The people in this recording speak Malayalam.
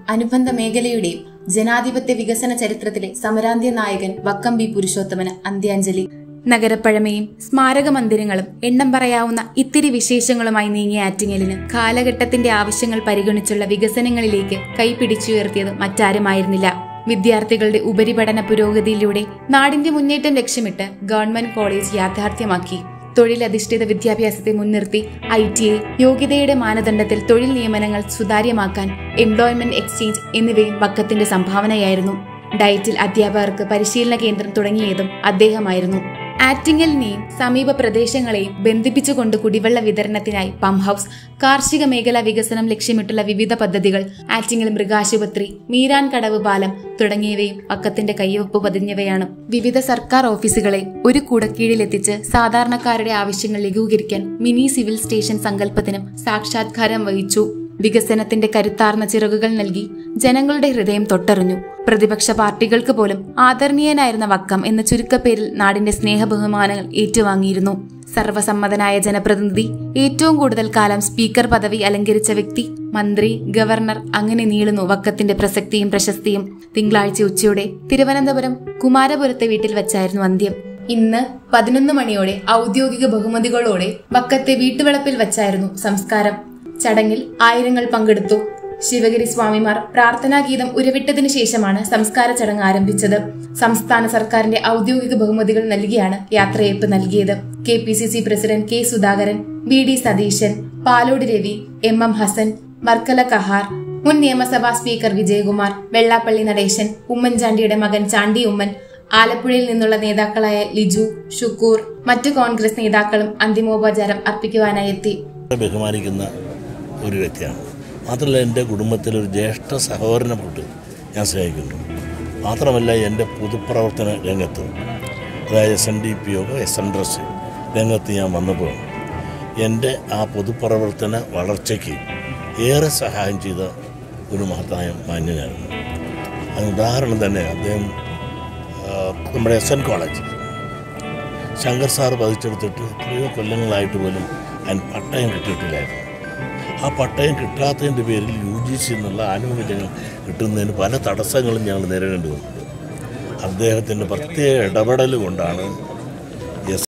അനുബന്ധ മേഖലയുടെയും ജനാധിപത്യ വികസന ചരിത്രത്തിലെ സമരാന്ത്യ നായകൻ വക്കം ബി പുരുഷോത്തമന് അന്ത്യാഞ്ജലി നഗരപ്പഴമയും സ്മാരക മന്ദിരങ്ങളും എണ്ണം പറയാവുന്ന ഇത്തിരി വിശേഷങ്ങളുമായി നീങ്ങിയ ആറ്റിങ്ങലിന് കാലഘട്ടത്തിന്റെ ആവശ്യങ്ങൾ പരിഗണിച്ചുള്ള വികസനങ്ങളിലേക്ക് കൈപിടിച്ചുയർത്തിയത് മറ്റാരുമായിരുന്നില്ല വിദ്യാർത്ഥികളുടെ ഉപരിപഠന പുരോഗതിയിലൂടെ നാടിന്റെ മുന്നേറ്റം ലക്ഷ്യമിട്ട് ഗവൺമെന്റ് കോളേജ് യാഥാർത്ഥ്യമാക്കി തൊഴിലധിഷ്ഠിത വിദ്യാഭ്യാസത്തെ മുൻനിർത്തി ഐ ടി ഐ യോഗ്യതയുടെ മാനദണ്ഡത്തിൽ തൊഴിൽ നിയമനങ്ങൾ സുതാര്യമാക്കാൻ എംപ്ലോയ്മെന്റ് എക്സ്ചേഞ്ച് എന്നിവയും വക്കത്തിന്റെ സംഭാവനയായിരുന്നു ഡയറ്റിൽ അധ്യാപകർക്ക് പരിശീലന കേന്ദ്രം തുടങ്ങിയതും അദ്ദേഹമായിരുന്നു ആറ്റിങ്ങലിനെയും സമീപ പ്രദേശങ്ങളെയും ബന്ധിപ്പിച്ചുകൊണ്ട് കുടിവെള്ള വിതരണത്തിനായി പമ്പ് ഹൌസ് കാർഷിക മേഖല വികസനം ലക്ഷ്യമിട്ടുള്ള വിവിധ പദ്ധതികൾ ആറ്റിങ്ങൽ മൃഗാശുപത്രി മീരാൻ കടവ് പാലം തുടങ്ങിയവയും വക്കത്തിന്റെ കയ്യൊപ്പ് പതിഞ്ഞവയാണ് വിവിധ സർക്കാർ ഓഫീസുകളെ ഒരു കുടക്കീഴിലെത്തിച്ച് സാധാരണക്കാരുടെ ആവശ്യങ്ങൾ ലഘൂകരിക്കാൻ മിനി സിവിൽ സ്റ്റേഷൻ സങ്കല്പത്തിനും സാക്ഷാത്കാരം വഹിച്ചു വികസനത്തിന്റെ കരുത്താർന്ന ചിറകുകൾ നൽകി ജനങ്ങളുടെ ഹൃദയം തൊട്ടറിഞ്ഞു പ്രതിപക്ഷ പാർട്ടികൾക്ക് പോലും ആദരണീയനായിരുന്ന വക്കം എന്ന ചുരുക്കപ്പേരിൽ നാടിന്റെ സ്നേഹബഹുമാനങ്ങൾ ഏറ്റുവാങ്ങിയിരുന്നു സർവസമ്മതനായ ജനപ്രതിനിധി ഏറ്റവും കൂടുതൽ കാലം സ്പീക്കർ പദവി അലങ്കരിച്ച വ്യക്തി മന്ത്രി ഗവർണർ അങ്ങനെ നീളുന്നു വക്കത്തിന്റെ പ്രസക്തിയും പ്രശസ്തിയും തിങ്കളാഴ്ച ഉച്ചയോടെ തിരുവനന്തപുരം കുമാരപുരത്തെ വീട്ടിൽ വച്ചായിരുന്നു അന്ത്യം ഇന്ന് പതിനൊന്ന് മണിയോടെ ഔദ്യോഗിക ബഹുമതികളോടെ വക്കത്തെ വീട്ടുവളപ്പിൽ വച്ചായിരുന്നു സംസ്കാരം ചടങ്ങിൽ ആയിരങ്ങൾ പങ്കെടുത്തു ശിവഗിരി സ്വാമിമാർ പ്രാർത്ഥനാഗീതം ഉരുവിട്ടതിനു ശേഷമാണ് സംസ്കാര ചടങ്ങ് ആരംഭിച്ചത് സംസ്ഥാന സർക്കാരിന്റെ ഔദ്യോഗിക ബഹുമതികൾ നൽകിയാണ് യാത്രയയപ്പ് നൽകിയത് K P C C president K Sudhakaran V D Satheesan Palode Ravi M M Hassan Varkala Kahar മുൻ നിയമസഭാ സ്പീക്കർ വിജയകുമാർ വെള്ളാപ്പള്ളി നടേശൻ ഉമ്മൻചാണ്ടിയുടെ മകൻ ചാണ്ടി ഉമ്മൻ ആലപ്പുഴയിൽ നിന്നുള്ള നേതാക്കളായ ലിജു ഷുക്കൂർ മറ്റു കോൺഗ്രസ് നേതാക്കളും അന്തിമോപചാരം അർപ്പിക്കുവാനായി എത്തി ബഹുമാനിക്കുന്ന ഒരു വ്യക്തിയാണ് മാത്രമല്ല എൻ്റെ കുടുംബത്തിലെ ഒരു ജ്യേഷ്ഠ സഹോദരനെ തൊട്ട് ഞാൻ സ്നേഹിക്കുന്നു മാത്രമല്ല എൻ്റെ പൊതുപ്രവർത്തന രംഗത്ത് അതായത് എസ് എൻ ഡി പി ഒ എസ് എൻ ഡ്രസ് രംഗത്ത് ഞാൻ വന്നപ്പോൾ എൻ്റെ ആ പൊതുപ്രവർത്തന വളർച്ചയ്ക്ക് ഏറെ സഹായം ചെയ്ത ഒരു മഹത്തായ മാന്യനായിരുന്നു അതിന് ഉദാഹരണം തന്നെ അദ്ദേഹം ആ, നമ്മുടെ S N college Shankar sir പതിച്ചെടുത്തിട്ട് എത്രയോ കൊല്ലങ്ങളായിട്ട് പോലും അതിന് പട്ടയം കിട്ടിയിട്ടില്ലായിരുന്നു ആ പട്ടയം കിട്ടാത്തതിൻ്റെ പേരിൽ യു ജി സി എന്നുള്ള ആനുകൂല്യങ്ങൾ കിട്ടുന്നതിന് പല തടസ്സങ്ങളും ഞങ്ങൾ നേരിടേണ്ടി വന്നു അദ്ദേഹത്തിൻ്റെ പ്രത്യേക ഇടപെടൽ കൊണ്ടാണ്